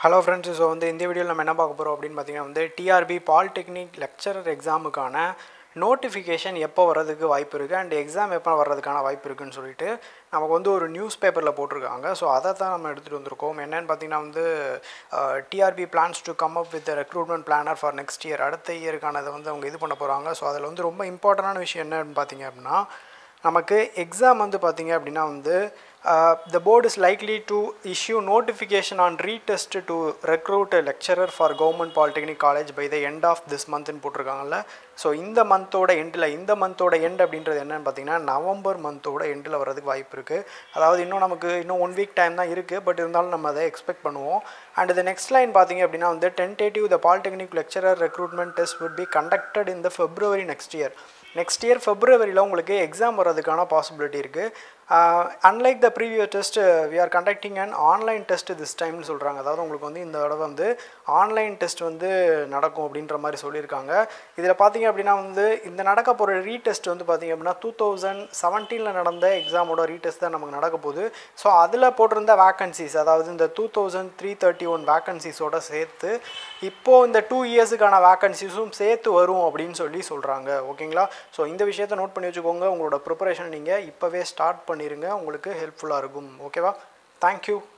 hello friends so வந்து இந்த வீடியோவில் நம்ம என்ன பார்க்க போகிறோம் அப்படின்னு பார்த்தீங்கன்னா வந்து டிஆர்பி பாலிடெக்னிக் லெக்சரர் எக்ஸாமுக்கான நோட்டிஃபிகேஷன் எப்போ வர்றதுக்கு வாய்ப்பு இருக்குது அண்ட் எக்ஸாம் எப்போ வர்றதுக்கான வாய்ப்பு இருக்குன்னு சொல்லிட்டு நமக்கு வந்து ஒரு நியூஸ் பேப்பரில் போட்டிருக்காங்க ஸோ அதை தான் நம்ம எடுத்துகிட்டு வந்திருக்கோம் என்னென்னு பார்த்தீங்கன்னா வந்து TRB plans to come up with recruitment planner for next year அடுத்த இயருக்கானதை வந்து அவங்க இது பண்ண போகிறாங்க ஸோ அதில் வந்து ரொம்ப இம்பார்ட்டண்டான விஷயம் என்னன்னு பார்த்தீங்க அப்படின்னா நமக்கு எக்ஸாம் வந்து பார்த்தீங்க அப்படின்னா வந்து the board is likely to issue notification on retest to recruit lecturer for government polytechnic college by the end of this மந்த்னு போட்டிருக்காங்கல்ல ஸோ இந்த மந்தோட எண்டில் இந்த மந்தோட எண்ட் அப்படின்றது என்னன்னு பார்த்தீங்கன்னா நவம்பர் மந்தோட எண்டில் வர்றதுக்கு வாய்ப்பு இருக்குது அதாவது இன்னும் நமக்கு இன்னும் ஒன் வீக் டைம் தான் இருக்குது பட் இருந்தாலும் நம்ம அதை எக்ஸ்பெக்ட் பண்ணுவோம் அண்ட் இந்த நெக்ஸ்ட் லைன் பார்த்தீங்க அப்படின்னா வந்து tentative the polytechnic lecturer recruitment test would be conducted in the February next year next year ஃபெப்ரவரியில் உங்களுக்கு எக்ஸாம் வர்றதுக்கான பாசிபிலிட்டி இருக்குது unlike the previous test we are conducting and online test this டைம்னு சொல்கிறாங்க அதாவது உங்களுக்கு வந்து இந்த தடவை வந்து ஆன்லைன் டெஸ்ட் வந்து நடக்கும் அப்படின்ற மாதிரி சொல்லியிருக்காங்க இதில் பார்த்தீங்க அப்படின்னா வந்து இந்த நடக்க போகிற ரீடெஸ்ட் வந்து பார்த்தீங்க அப்படின்னா டூ தௌசண்ட் செவன்டீனில் நடந்த எக்ஸாமோட ரீடெஸ்ட் தான் நமக்கு நடக்க போகுது ஸோ அதில் போட்டிருந்த வேக்கன்சிஸ் அதாவது இந்த two thousand three thirty one வேக்கன்சிஸோட சேர்த்து இப்போது இந்த டூ இயர்ஸுக்கான வேக்கன்சிஸும் சேர்த்து வரும் அப்படின்னு சொல்லி சொல்கிறாங்க ஓகேங்களா ஸோ இந்த விஷயத்தை நோட் பண்ணி வச்சுக்கோங்க உங்களோட ப்ரிப்பரேஷன் நீங்கள் இப்போவே ஸ்டார்ட் பண்ணிடுங்க உங்களுக்கு ஹெல்ப்ஃபுல்லாக இருக்கும் ஓகேவா தேங்க்யூ